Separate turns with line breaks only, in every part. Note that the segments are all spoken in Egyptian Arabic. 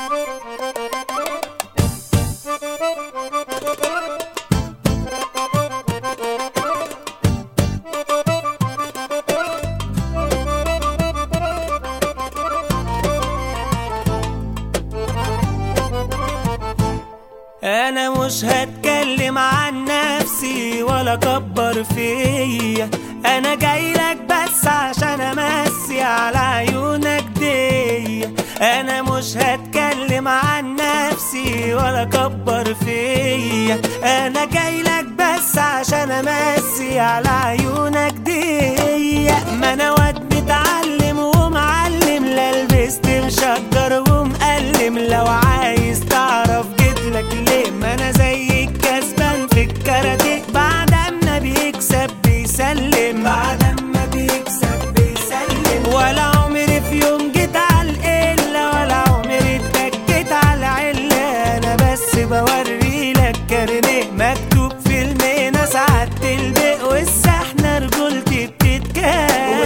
انا مش هتكلم عن نفسي ولا اكبر فيا انا جايلك بس عشان امسي على عيونك دي انا مش هتكلم عن نفسي ولا اكبر فيا انا جايلك بس عشان امسي على عيونك دي ما انا واد متعلم ومعلم لا لبست مشجر ومقلم لو عايز تعرف جيتلك ليه ما انا زي الكسبان في الكاراتيه بعد ما بيكسب بيسلم بعد ما بيكسب بيسلم ولا عمري في يوم جيت على القلة ولا عمري اتكيت على علة انا بس بوري لك كارنيه مكتوب في المينا ساعات البيق والسحنة رجولتي بتتكلم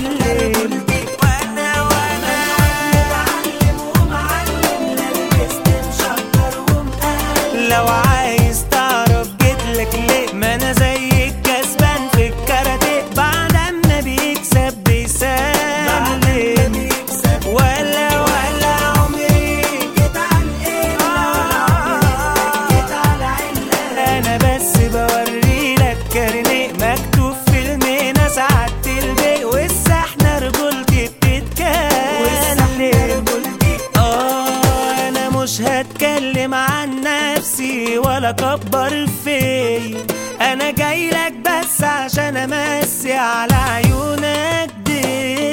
وانا وانا متعلم ومعلم لا لبست مشجر ومقلم لو عايز تعرف جيتلك ليه ما انا زي الكسبان في الكاراتيه بعد ما بيكسب بيسلم ولا ولا عمري جيت على جيت على علة انا بس بوري لك كارنيه مكتوب في المينا ساعات البيق والسحنة رجولتي بتتكلم اه انا مش هتكلم عن نفسي ولا اكبر فيا انا جايلك بس عشان امسي على عيونك دي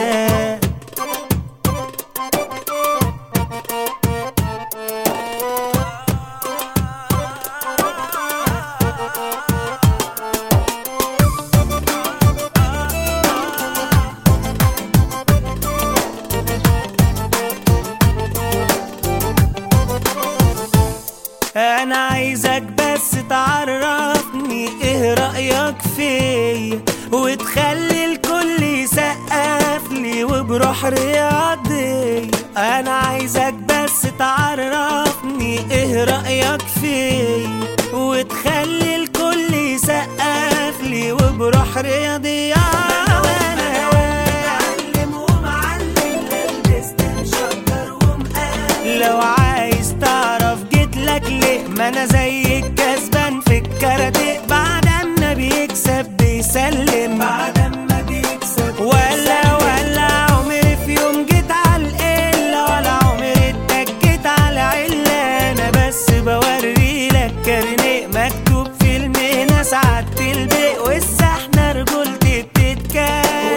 انا عايزك بس تعرفني ايه رأيك فيا وتخلي الكل يسقف لي وبروح رياضي انا عايزك بس تعرفني ايه رأيك فيا وتخلي الكل يسقف لي وبروح رياضي انا معلم ومعلم لبست مشجر ومقلم لو عايز تعرف جيتلك ليه ما انا زي الكسبان في الكاراتيه بعد ما بيكسب بيسلم بعد ما بيكسب ولا ولا عمري في يوم جيت على القلة ولا عمري اتكيت على علة انا بس بوري لك كارنيه مكتوب في المهنة ساعات البيق والسحنة رجولتي بتتكلم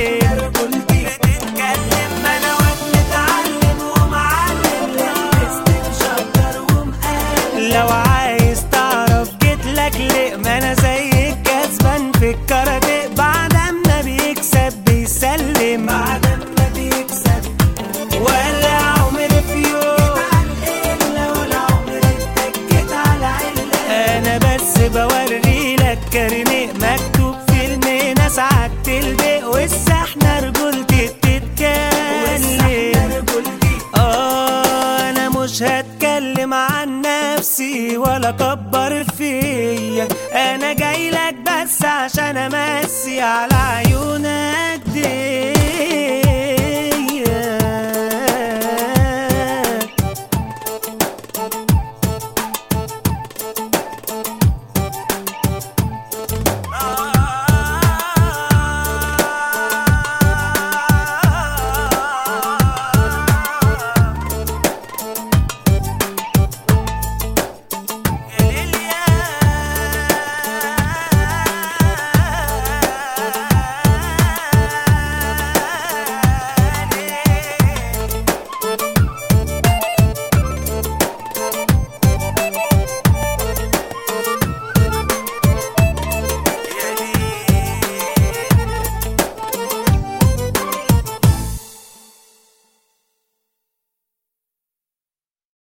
بتتكلم ما انا واد متعلم ومعلم لبست مشجر ومقلم لو عايز تعرف جيتلك ليه ما انا زي الكسبان في الكاراتيه بعد ما بيكسب بيسلم بعد ما بيكسب ولا عمري في يوم ولا عمري اتكيت على علة انا بس بوري لك كارنيه مكتوب في المينا ساعات البيق والسحنة رجولتي بتتكلم اه انا مش هتكلم عن نفسي ولا اكبر فيا انا جايلك بس عشان امسي على عيونك دي